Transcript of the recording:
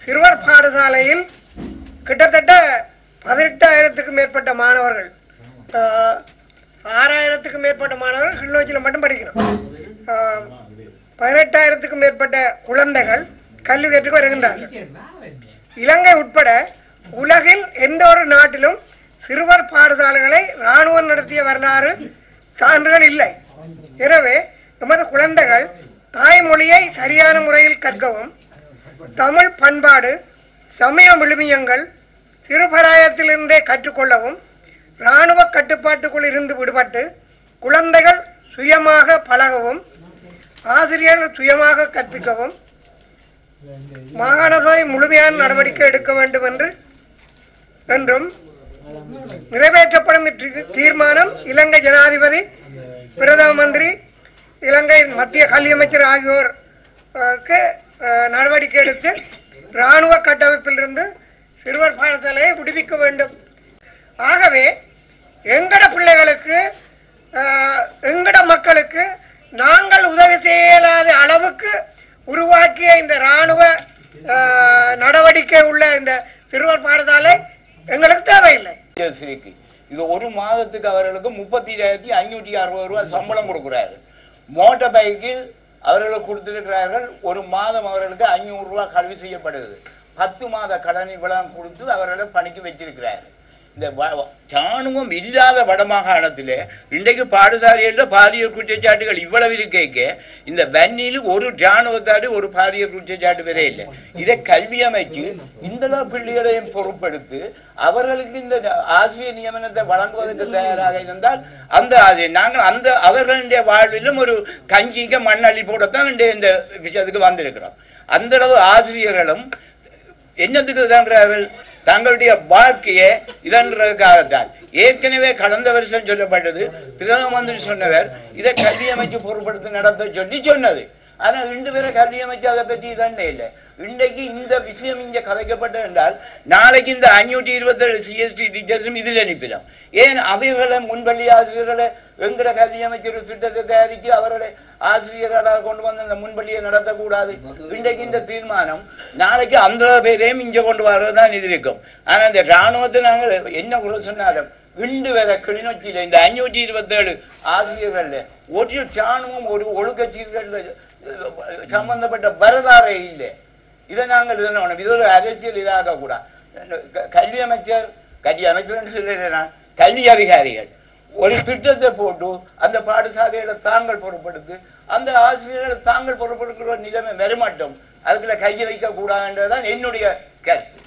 சிறுவர் பாடசாலையில் கிட்டத்தட்ட பதினெட்டாயிரத்துக்கும் மேற்பட்ட மாணவர்கள் ஆஹ், ஆறாயிரத்துக்கும் மேற்பட்ட மாணவர்கள் கிளிநொச்சியில் மட்டும் படிக்கணும் ஆஹ், பதினெட்டாயிரத்துக்கும் மேற்பட்ட குழந்தைகள் கல்வி கற்றுக்கு வருகின்றார்கள் இலங்கை உட்பட உலகில் எந்த ஒரு நாட்டிலும் சிறுவர் பாடசாலைகளை இராணுவம் நடத்திய வரலாறு சான்றுகள் இல்லை எனவே எமது குழந்தைகள் தாய்மொழியை சரியான முறையில் கற்கவும் தமிழ் பண்பாடு சமய விழுமியங்கள் சிறுபராயத்திலிருந்தே கற்றுக்கொள்ளவும் இராணுவ கட்டுப்பாட்டுக்குள் இருந்து விடுபட்டு குழந்தைகள் சுயமாக பழகவும் ஆசிரியர்கள் சுயமாக கற்பிக்கவும் மாகாண சபை முழுமையான நடவடிக்கை எடுக்க வேண்டும் என்று என்றும் நிறைவேற்றப்படும் இத்தீ- தீர்மானம் இலங்கை ஜனாதிபதி பிரதம மந்திரி இலங்கை மத்திய கல்வி அமைச்சர் ஆகியோர் அஹ், க்கு, அஹ், நடவடிக்கை எடுத்து இராணுவ கட்டமைப்பிலிருந்து சிறுவர் பாடசாலையை விடுவிக்க வேண்டும் ஆகவே எங்கட பிள்ளைகளுக்கு அஹ், எங்கட மக்களுக்கு நாங்கள் உதவி செய்யலாத அளவுக்கு உருவாக்கிய இந்த இராணுவ அஹ், நடவடிக்கை உள்ள இந்த சிறுவர் பாடசாலை எங்களுக்கு தேவையில்லை சிறுக்கு இது ஒரு மாதத்துக்கு அவர்களுக்கு முப்பத்தி ஏழாயிரத்தி ஐநூற்றி அறுபது ரூபாய் சம்பளம் கொடுக்குறாரு மோட்டார் பைக்கு அவர்களுக்கு கொடுத்திருக்கிறார்கள் ஒரு மாதம் அவர்களுக்கு ஐநூறு ரூபாய் கல்வி செய்யப்படுகிறது பத்து மாத கடன் இவ்வளவு கொடுத்து அவர்களை பணிக்கு வச்சிருக்கிறாரு இந்த வ- ராணுவம் இல்லாத வடமாகாணத்திலே இன்றைக்கு பாடசாலையில் பாலியல் குற்றச்சாட்டுகள் இவ்வளவு இருக்கேக்க இந்த வன்னியில் ஒரு ராணுவத்தாடு ஒரு பாலியல் குற்றச்சாட்டு வரை இல்லை இதை கல்வி அமைச்சு இந்த பிள்ளைகளையும் பொறுப்பெடுத்து அவர்களுக்கு இந்த ஆசிரியர் நியமனத்தை வழங்குவதற்கு தயாராக இருந்தால் அந்த ஆசிரியர் நாங்கள் அந்த அவர்களுடைய வாழ்விலும் ஒரு கஞ்சிக்க மண்ணள்ளி போடத்தான் இன்றைய இந்த விஷயத்துக்கு வந்திருக்கிறோம் அந்த அளவு ஆசிரியர்களும் என்னத்துக்கு இதான்றார்கள் தங்களுடைய வாழ்க்கையை இதன்றதுக்காகத்தான் ஏற்கனவே கடந்த வருஷம் சொல்லப்பட்டது பிரதம மந்திரி சொன்னவர் இதை கல்வி அமைச்சு பொருட்படுத்தி நடத்த சொல்லி சொன்னது ஆனா இன்று வரை கல்வி அமைச்சு அதை பற்றி இதண்டே இல்லை இன்றைக்கு இந்த விஷயம் இங்க கதைக்கப்பட்டது என்றால் நாளைக்கு இந்த அஞ்சூற்றி இருபத்தேழு சிஎஸ்டி டீச்சர்ஸும் இதில் அனுப்பிடும் ஏன் அவைகளை முன்பள்ளி ஆசிரியர்களை எங்கட கல்வி அமைச்சர் திட்டத்தை தயாரித்து அவர்களை ஆசிரியர்களாக கொண்டு வந்து அந்த முன்பள்ளியை நடத்தக்கூடாது இன்றைக்கு இந்த தீர்மானம் நாளைக்கு அந்த பேரையும் இங்க கொண்டு வர்றது தான் இது இருக்கும் ஆனா இந்த ராணுவத்தை நாங்கள் என்ன குறை சொன்னாலும் இன்று வர கிளிநொச்சியில இந்த அஞ்சூற்றி இருபத்தேழு ஆசிரியர்கள்ல ஒரு ராணுவம் ஒரு ஒழுக்க சீர்கேடுல சம்பந்தப்பட்ட வரலாறே இல்லை இதை நாங்கள் இதனோம் இது ஒரு அரசியல் இதாக கூடாது க- கல்வி அமைச்சர் கல்வி அமைச்சர் சொல்லுறேன் கல்வி அதிகாரிகள் ஒரு திட்டத்தை போட்டு அந்த பாடசாலைகளை தாங்கள் பொறுப்படுத்து அந்த ஆசிரியர்களை தாங்கள் பொறுப்படுத்துகிற நிலைமை வரமாட்டோம் அதுக்குள்ள கையை வைக்க கூடாதுன்றதுதான் என்னுடைய கருத்து